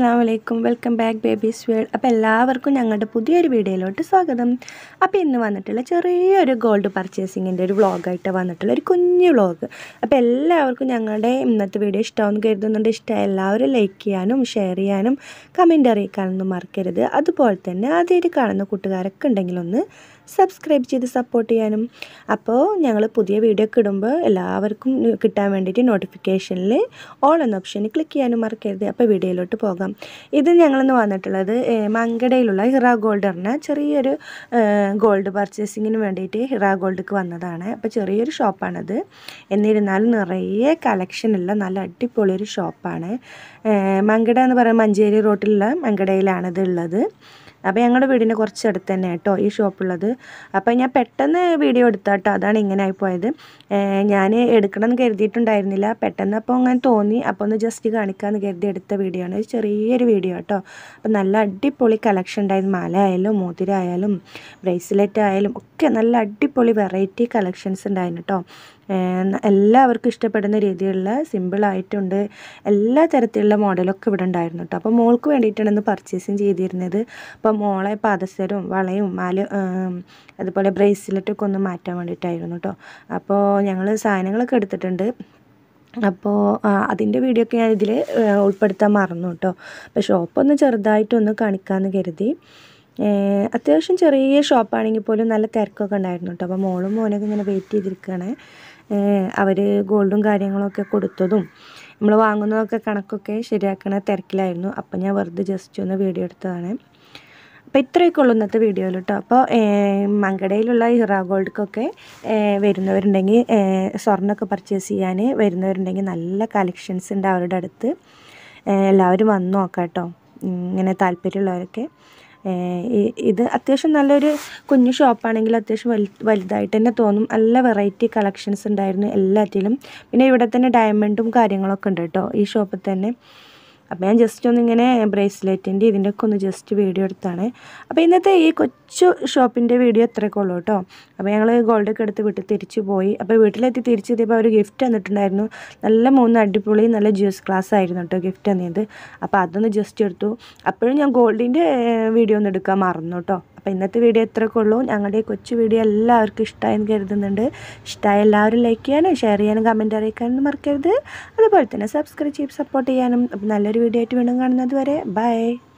അസ്സാം വലൈക്കും welcome back babies world അപ്പോൾ എല്ലാവർക്കും ഞങ്ങളുടെ പുതിയൊരു വീഡിയോയിലോട്ട് സ്വാഗതം അപ്പോൾ ഇന്ന് വന്നിട്ടുള്ള ചെറിയൊരു ഗോൾഡ് പർച്ചേസിങ്ങിൻ്റെ ഒരു വ്ളോഗായിട്ട് വന്നിട്ടുള്ള ഒരു കുഞ്ഞു വ്ളോഗ് അപ്പോൾ എല്ലാവർക്കും ഞങ്ങളുടെ ഇന്നത്തെ വീഡിയോ ഇഷ്ടമാണെന്ന് കരുതുന്നുണ്ട് ഇഷ്ടമായി എല്ലാവരും ലൈക്ക് ചെയ്യാനും ഷെയർ ചെയ്യാനും കമൻറ്റ് അറിയിക്കാനൊന്നും മറക്കരുത് അതുപോലെ തന്നെ ആദ്യമായിട്ട് കാണുന്ന കൂട്ടുകാരൊക്കെ ഉണ്ടെങ്കിലൊന്ന് സബ്സ്ക്രൈബ് ചെയ്ത് സപ്പോർട്ട് ചെയ്യാനും അപ്പോൾ ഞങ്ങൾ പുതിയ വീഡിയോ ഒക്കെ ഇടുമ്പോൾ എല്ലാവർക്കും കിട്ടാൻ വേണ്ടിയിട്ട് നോട്ടിഫിക്കേഷനിൽ ഓൾ എന്ന ഓപ്ഷനിൽ ക്ലിക്ക് ചെയ്യാനും മറക്കരുത് അപ്പോൾ വീഡിയോയിലോട്ട് പോകാം ഇത് ഞങ്ങളിന്ന് വന്നിട്ടുള്ളത് ഏഹ്, മങ്കടയിലുള്ള ഹിറ ഗോൾഡ് പറഞ്ഞ ചെറിയൊരു ഗോൾഡ് പർച്ചേസിങ്ങിന് വേണ്ടിയിട്ട് ഹിറ ഗോൾഡിക്ക് വന്നതാണ് അപ്പോൾ ചെറിയൊരു ഷോപ്പാണത് എന്നിരുന്നാലും നിറയെ കളക്ഷനുള്ള നല്ല അടിപൊളി ഒരു ഷോപ്പാണ് ഏഹ്, മങ്കട എന്ന് പറയുമ്പോൾ മഞ്ചേരി റോട്ടിലുള്ള മങ്കടയിലാണിത് ഉള്ളത് അപ്പോൾ ഞങ്ങളുടെ വീടിൻ്റെ കുറച്ച് അടുത്ത് തന്നെ കേട്ടോ ഈ ഷോപ്പുള്ളത് അപ്പോൾ ഞാൻ പെട്ടെന്ന് വീഡിയോ എടുത്താട്ടോ അതാണ് ഇങ്ങനെ ആയിപ്പോയത് ഞാൻ എടുക്കണം എന്ന് കരുതിയിട്ടുണ്ടായിരുന്നില്ല പെട്ടെന്ന് അപ്പോൾ അങ്ങനെ തോന്നി അപ്പോൾ ഒന്ന് ജസ്റ്റ് കാണിക്കാമെന്ന് കരുതി എടുത്ത വീഡിയോ ആണ് ഒരു ചെറിയൊരു വീഡിയോ കേട്ടോ അപ്പോൾ നല്ല അടിപൊളി കളക്ഷൻ ഉണ്ടായിരുന്നു മാല ആയാലും മോതിര ആയാലും ബ്രേസ്ലെറ്റ് ആയാലും ഒക്കെ നല്ല അടിപൊളി വെറൈറ്റി കളക്ഷൻസ് ഉണ്ടായിരുന്നു കേട്ടോ ഏഹ് എല്ലാവർക്കും ഇഷ്ടപ്പെടുന്ന രീതിയിലുള്ള സിമ്പിളായിട്ടുണ്ട് എല്ലാ തരത്തിലുള്ള മോഡലൊക്കെ ഇവിടെ ഉണ്ടായിരുന്നു കേട്ടോ അപ്പോൾ മോൾക്ക് വേണ്ടിയിട്ടാണ് ഇന്ന് പർച്ചേസിങ് ചെയ്തിരുന്നത് അപ്പോൾ മോളെ പാദസരവും വളയും മാല ഏം, അതുപോലെ ബ്രേസ്ലെറ്റൊക്കെ ഒന്ന് മാറ്റാൻ വേണ്ടിയിട്ടായിരുന്നു കേട്ടോ അപ്പോൾ ഞങ്ങൾ സാധനങ്ങളൊക്കെ എടുത്തിട്ടുണ്ട് അപ്പോൾ അതിൻ്റെ വീഡിയോ ഒക്കെ ഞാൻ ഇതിൽ ഉൾപ്പെടുത്താൻ മറന്നു കേട്ടോ അപ്പോൾ ഷോപ്പൊന്ന് ചെറുതായിട്ടൊന്ന് കാണിക്കാമെന്ന് കരുതി ഏഹ് അത്യാവശ്യം ചെറിയ ഷോപ്പാണെങ്കിൽ പോലും നല്ല തിരക്കൊക്കെ ഉണ്ടായിരുന്നു കേട്ടോ അപ്പോൾ മോളും മോനൊക്കെ ഇങ്ങനെ വെയിറ്റ് ചെയ്തിരിക്കുകയാണ് അവർ ഗോൾഡും കാര്യങ്ങളൊക്കെ കൊടുത്തതും നമ്മൾ വാങ്ങുന്നതൊക്കെ കണക്കൊക്കെ ശരിയാക്കണ തിരക്കിലായിരുന്നു അപ്പോൾ ഞാൻ വെറുതെ ജസ്റ്റ് ഒന്ന് വീഡിയോ എടുത്തതാണ് അപ്പോൾ ഇത്രയൊക്കെ ഉള്ളൂ ഇന്നത്തെ വീഡിയോയിൽ കേട്ടോ അപ്പോൾ മങ്കടയിലുള്ള ഹിറ ഗോൾഡ്ക്കൊക്കെ വരുന്നവരുണ്ടെങ്കിൽ സ്വർണ്ണമൊക്കെ പർച്ചേസ് ചെയ്യാൻ വരുന്നവരുണ്ടെങ്കിൽ നല്ല കളക്ഷൻസ് ഉണ്ട് അവരുടെ അടുത്ത് ഏഹ് എല്ലാവരും വന്ന് നോക്കാം കേട്ടോ ഉം, ഇങ്ങനെ താല്പര്യമുള്ളവരൊക്കെ ഏഹ് ഇ- ഇത് അത്യാവശ്യം നല്ലൊരു കുഞ്ഞു ഷോപ്പാണെങ്കിൽ അത്യാവശ്യം വലു വലുതായിട്ട് തന്നെ തോന്നും നല്ല വെറൈറ്റി കളക്ഷൻസ് ഉണ്ടായിരുന്നു എല്ലാറ്റിലും പിന്നെ ഇവിടെ തന്നെ ഡയമണ്ടും കാര്യങ്ങളൊക്കെ ഉണ്ട് കേട്ടോ ഈ ഷോപ്പിൽ തന്നെ അപ്പോൾ ഞാൻ ജസ്റ്റ് ഒന്ന് ഇങ്ങനെ ബ്രേസ്ലെറ്റിൻ്റെ ഇതിൻ്റെയൊക്കെ ഒന്ന് ജസ്റ്റ് വീഡിയോ എടുത്താണ് അപ്പോൾ ഇന്നത്തെ ഈ കൊച്ചു ഷോപ്പിൻ്റെ വീഡിയോ ഇത്രയൊക്കെ ഉള്ളൂ കേട്ടോ അപ്പോൾ ഞങ്ങൾ ഗോൾഡൊക്കെ എടുത്ത് വീട്ടിൽ തിരിച്ചു പോയി അപ്പോൾ വീട്ടിലെത്തി തിരിച്ചെത്തിയപ്പോൾ അവർ ഗിഫ്റ്റ് തന്നിട്ടുണ്ടായിരുന്നു നല്ല മൂന്ന് അടിപൊളി നല്ല ജ്യൂസ് ഗ്ലാസ് ആയിരുന്നു കേട്ടോ ഗിഫ്റ്റ് തന്നത് അപ്പോൾ അതൊന്ന് ജസ്റ്റ് എടുത്തു അപ്പോഴും ഞാൻ ഗോൾഡിൻ്റെ വീഡിയോ ഒന്ന് എടുക്കാൻ മറന്നു കേട്ടോ അപ്പോൾ ഇന്നത്തെ വീഡിയോ ഇത്രയൊക്കെ ഉള്ളൂ ഞങ്ങളുടെ ഈ കൊച്ചു വീഡിയോ എല്ലാവർക്കും ഇഷ്ടമായെന്ന് കരുതുന്നുണ്ട് ഇഷ്ടമായ എല്ലാവരും ലൈക്ക് ചെയ്യാനും ഷെയർ ചെയ്യാനും കമൻറ്റ് അറിയിക്കാനും മറക്കരുത് അതുപോലെ തന്നെ സബ്സ്ക്രൈബ് ചെയ്ത് സപ്പോർട്ട് ചെയ്യാനും അപ്പോൾ നല്ലൊരു വീഡിയോ ആയിട്ട് വീണ്ടും കാണുന്നത് വരെ ബൈ